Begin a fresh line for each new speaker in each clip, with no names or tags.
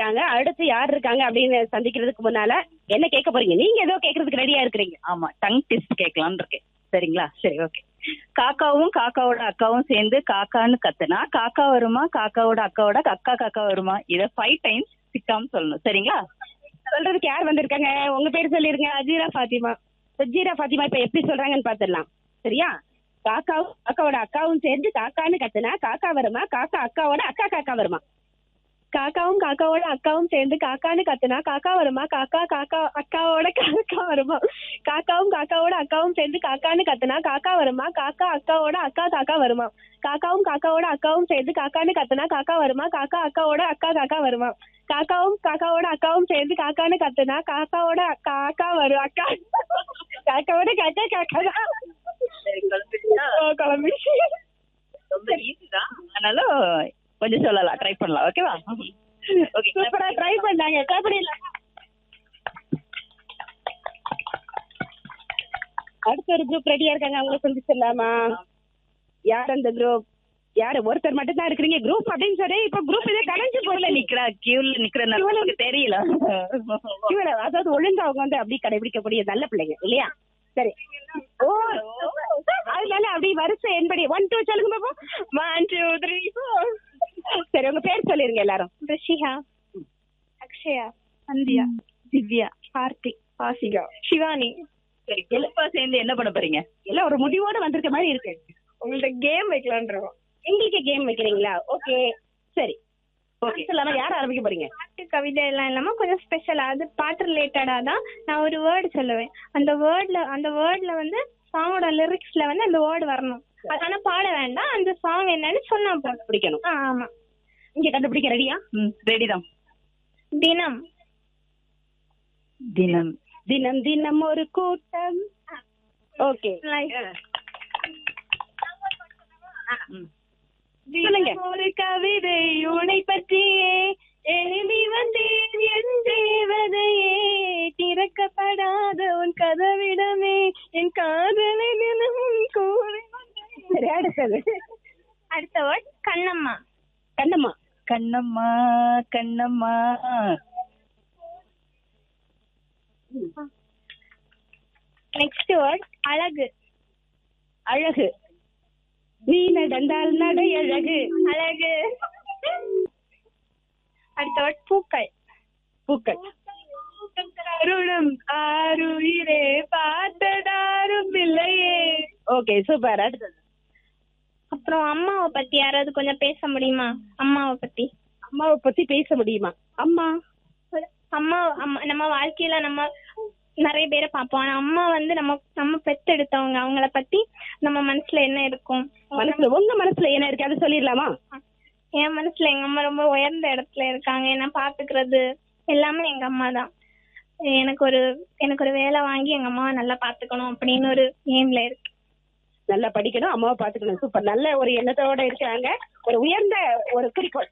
இருக்காங்க அடுத்து யார் இருக்காங்க அப்படின்னு சந்திக்கிறதுக்கு முன்னால என்ன கேட்க போறீங்க நீங்க ஏதோ கேட்கறதுக்கு ரெடியா இருக்கிறீங்க
ஆமா டங் டெஸ்ட் கேட்கலாம்னு இருக்கேன் சரிங்களா சரி ஓகே காக்காவும் காக்காவோட அக்காவும் சேர்ந்து காக்கான்னு கத்துனா காக்கா வருமா காக்காவோட அக்காவோட அக்கா காக்கா வருமா இத ஃபைவ் டைம்ஸ் சிக்காம சொல்லணும் சரிங்களா
சொல்றதுக்கு யார் வந்திருக்காங்க உங்க பேர் சொல்லிருங்க அஜீரா ஃபாத்திமா அஜீரா ஃபாத்திமா இப்ப எப்படி சொல்றாங்கன்னு பாத்துடலாம் சரியா காக்காவும் காக்காவோட அக்காவும் சேர்ந்து காக்கான்னு கத்துனா காக்கா வருமா காக்கா அக்காவோட அக்கா காக்கா வருமா
காக்காவும் காக்காவோட அக்காவும் சேர்ந்து காக்கான்னு கத்துனா காக்கா வருமா காக்கா காக்கா அக்காவோட காக்கா வருமா காக்காவும் காக்காவோட அக்காவும் சேர்ந்து காக்கான்னு கத்துனா காக்கா வருமா காக்கா அக்காவோட அக்கா காக்கா வருமா காக்காவும் காக்காவோட அக்காவும் சேர்ந்து காக்கான்னு கத்துனா காக்கா வருமா காக்கா அக்காவோட அக்கா காக்கா வருமா காக்காவும் காக்காவோட அக்காவும் சேர்ந்து காக்கான்னு கத்துனா காக்காவோட காக்கா வரும் அக்கா காக்காவோட காக்கா காக்கா தான்
சரி குழம்பிடுச்சா?
ஓ, குழம்பிடுச்சு
ரொம்ப ஈஸி தான் அதனால கொஞ்சம் சொல்லலாம் ட்ரை பண்ணலாம் ஓகேவா ஓகே
சூப்பரா ட்ரை பண்ணாங்க கபடியில அடுத்த ஒரு குரூப் ரெடியா இருக்காங்க அவங்கள சந்திச்சிடலாமா யார் அந்த குரூப் யாரு ஒருத்தர் மட்டும் தான் இருக்கிறீங்க குரூப் அப்படின்னு சொல்லி இப்ப குரூப் இதே கலைஞ்சு
கியூல
போல
நிக்கிறா கியூல நிக்கிறனால
Queueல
உங்களுக்கு தெரியல
இவர அதாவது ஒழுங்கா அவங்க வந்து அப்படி கடைபிடிக்கக்கூடிய நல்ல பிள்ளைங்க இல்லையா சரி ஓ அதனால அப்படி வரிசை என்படி ஒன் டூ சொல்லுங்க பாப்போம் ஒன் டூ த்ரீ ஃபோர் சரி உங்க பேர் சொல்லிருங்க எல்லாரும்
ரிஷிகா அக்ஷயா சந்தியா
திவ்யா
கார்த்திக் ஆசிகா சிவானி
சரி குழுப்பா சேர்ந்து என்ன பண்ண போறீங்க
எல்லாம் ஒரு முடிவோட வந்திருக்க மாதிரி இருக்கு
உங்கள்ட்ட கேம் வைக்கலான்றோம்
எங்களுக்கு கேம் வைக்கிறீங்களா ஓகே சரி
ஓகே
இல்லாம யார் ஆரம்பிக்க போறீங்க
பாட்டு கவிதை எல்லாம் இல்லாம கொஞ்சம் ஸ்பெஷலா அது பாட்டு ரிலேட்டடா தான் நான் ஒரு வேர்டு சொல்லுவேன் அந்த வேர்ட்ல அந்த வேர்ட்ல வந்து சாங்கோட லிரிக்ஸ்ல வந்து அந்த வேர்டு வரணும் அது ஆனா பாட வேண்டாம் அந்த சாங் என்னன்னு சொன்னா போதும்
பிடிக்கணும்
ஆ, ஆமா
இங்க கண்டுபிடிக்க ரெடியா
ம் ரெடி தான்
தினம்
தினம்
தினம் தினம் ஒரு கூட்டம் ஓகே
like
சொல்லுங்க.
தினம் ஒரு கவிதை உன்னை பற்றியே எழுதி வந்தேன் என் தேவதையே திறக்கப்படாத உன் கதவிடமே என் காதலை தினமும் கூறி வந்தேன்.
சரி அடுத்தது
அடுத்த word Kannamma
Kannamma
Kannamma Kannamma
next word அழகு
அழகு நீ நடந்தால் நடை அழகு
அழகு அடுத்த வேர்ட் பூக்கள்
பூக்கள்
அருணம் ஆருயிரே பார்த்ததாரும் இல்லையே
ஓகே சூப்பர் அடுத்தது
அப்புறம் அம்மாவை பத்தி யாராவது கொஞ்சம் பேச முடியுமா அம்மாவை பத்தி
அம்மாவை பத்தி பேச முடியுமா அம்மா
அம்மா அம்மா நம்ம வாழ்க்கையில நம்ம நிறைய பேரை பார்ப்போம் ஆனா அம்மா வந்து நம்ம நம்ம பெத்தெடுத்தவங்க அவங்கள பத்தி நம்ம மனசுல என்ன இருக்கும்
மனசுல உங்க மனசுல என்ன இருக்கு அதை சொல்லிடலாமா
என் மனசுல எங்க அம்மா ரொம்ப உயர்ந்த இடத்துல இருக்காங்க என்ன பாத்துக்கிறது எல்லாமே எங்க அம்மா தான் எனக்கு ஒரு எனக்கு ஒரு வேலை வாங்கி எங்க அம்மாவை நல்லா பாத்துக்கணும் அப்படின்னு ஒரு எய்ம்ல இருக்கு
நல்லா படிக்கணும் அம்மாவை பாத்துக்கணும் சூப்பர் நல்ல ஒரு எண்ணத்தோட இருக்காங்க ஒரு உயர்ந்த ஒரு குறிக்கோள்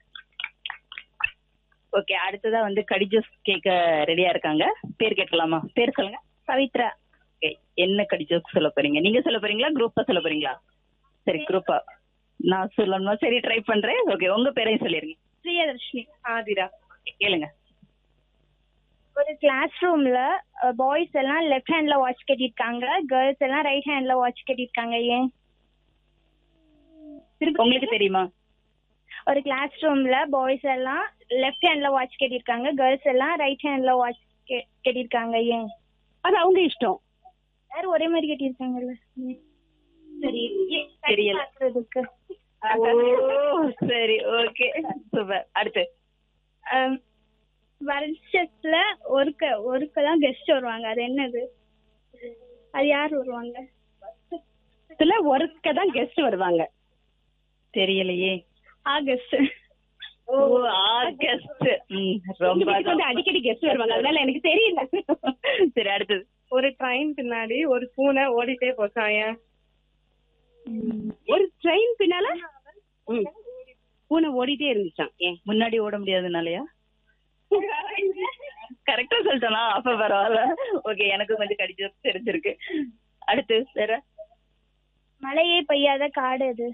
ஓகே அடுத்ததா வந்து கடி ஜூஸ் கேட்க ரெடியா இருக்காங்க பேர் கேட்கலாமா பேர் சொல்லுங்க
பவித்ரா
ஓகே என்ன கடி ஜூஸ் சொல்ல போறீங்க நீங்க சொல்ல போறீங்களா குரூப்பா சொல்ல போறீங்களா சரி குரூப்பா நான் சொல்லணுமா சரி ட்ரை பண்றேன் ஓகே உங்க பேரையும் சொல்லிருங்க
பிரியதர்ஷினி
ஆதிரா கேளுங்க
ஒரு கிளாஸ் ரூம்ல பாய்ஸ் எல்லாம் லெஃப்ட் ஹேண்ட்ல வாட்ச் கட்டிருக்காங்க கேர்ள்ஸ் எல்லாம் ரைட் ஹேண்ட்ல வாட்ச் கட்டிருக்காங்க ஏன்
உங்களுக்கு தெரியுமா
ஒரு கிளாஸ் ரூம்ல பாய்ஸ் எல்லாம் லெஃப்ட் ஹேண்ட்ல வாட்ச் கட்டிருக்காங்க கேர்ள்ஸ் எல்லாம் ரைட் ஹேண்ட்ல வாட்ச் கட்டிருக்காங்க ஏன்
அது அவங்க இஷ்டம்
எல்லாரும் ஒரே மாதிரி கட்டிருக்காங்கல்ல
சரி தெரியல
பாக்குறதுக்கு
ஓ சரி ஓகே சூப்பர் அடுத்து
அம், வருஷத்துல ஒருக்க ஒருக்க தான் கெஸ்ட் வருவாங்க அது என்னது அது யார் வருவாங்க
இதுல ஒருக்க தான் கெஸ்ட் வருவாங்க
தெரியலையே
ஆகஸ்ட்
ஓ ஆகஸ்ட் ம் ரொம்ப
வீட்டுக்கு வந்து அடிக்கடி கெஸ்ட் வருவாங்க அதனால எனக்கு தெரியல
சரி அடுத்தது
ஒரு ட்ரெயின் பின்னாடி ஒரு பூனை ஓடிட்டே போச்சாங்க
ஒரு ட்ரெயின் பின்னால ம். பூனை ஓடிட்டே இருந்துச்சான் ஏன்
முன்னாடி ஓட முடியாதுனாலயா கரெக்டா சொல்லிட்டனா அப்ப பரவாயில்ல ஓகே எனக்கு கொஞ்சம் கடிச்சு தெரிஞ்சிருக்கு அடுத்து வேற
மழையே பெய்யாத காடு அது